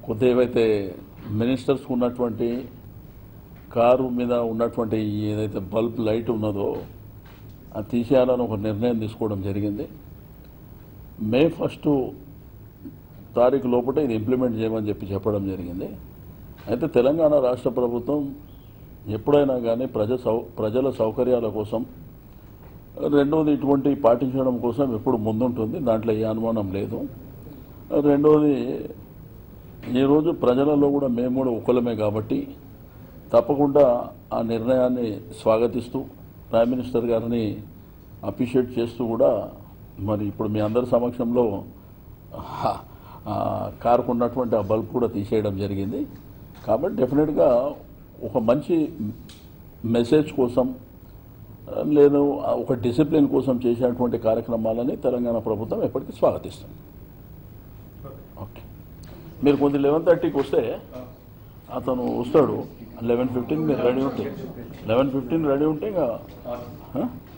కొత్త ఏవైతే మినిస్టర్స్ ఉన్నటువంటి కారు మీద ఉన్నటువంటి ఈ ఏదైతే బల్బ్ లైట్ ఉన్నదో అది తీసేయాలని ఒక నిర్ణయం తీసుకోవడం జరిగింది మే ఫస్ట్ తారీఖు లోపల ఇది ఇంప్లిమెంట్ చేయమని చెప్పి చెప్పడం జరిగింది అయితే తెలంగాణ రాష్ట్ర ప్రభుత్వం ఎప్పుడైనా కానీ ప్రజ సౌ ప్రజల సౌకర్యాల కోసం రెండవది ఇటువంటి పాటించడం కోసం ఎప్పుడు ముందుంటుంది దాంట్లో ఏ అనుమానం లేదు రెండవది ఈరోజు ప్రజలలో కూడా మేము కూడా ఒకలమే కాబట్టి తప్పకుండా ఆ నిర్ణయాన్ని స్వాగతిస్తూ ప్రైమ్ మినిస్టర్ గారిని అప్రిషియేట్ చేస్తూ కూడా మరి ఇప్పుడు మీ అందరి సమక్షంలో ఆ- ఆ కారుకు ఉన్నటువంటి ఆ బల్బ్ కూడా తీసేయడం జరిగింది కాబట్టి డెఫినెట్గా ఒక మంచి మెసేజ్ కోసం ఆ, లేదు ఆ ఒక డిసిప్లిన్ కోసం చేసేటువంటి కార్యక్రమాలని తెలంగాణ ప్రభుత్వం ఎప్పటికీ స్వాగతిస్తుంది ఓకే మీరు కొంచెం లెవెన్ థర్టీకి వస్తే అతను వస్తాడు లెవెన్ ఫిఫ్టీన్ మీరు రెడీ ఉంటే లెవెన్ ఫిఫ్టీన్ రెడీ ఉంటే ఇంకా ఆ?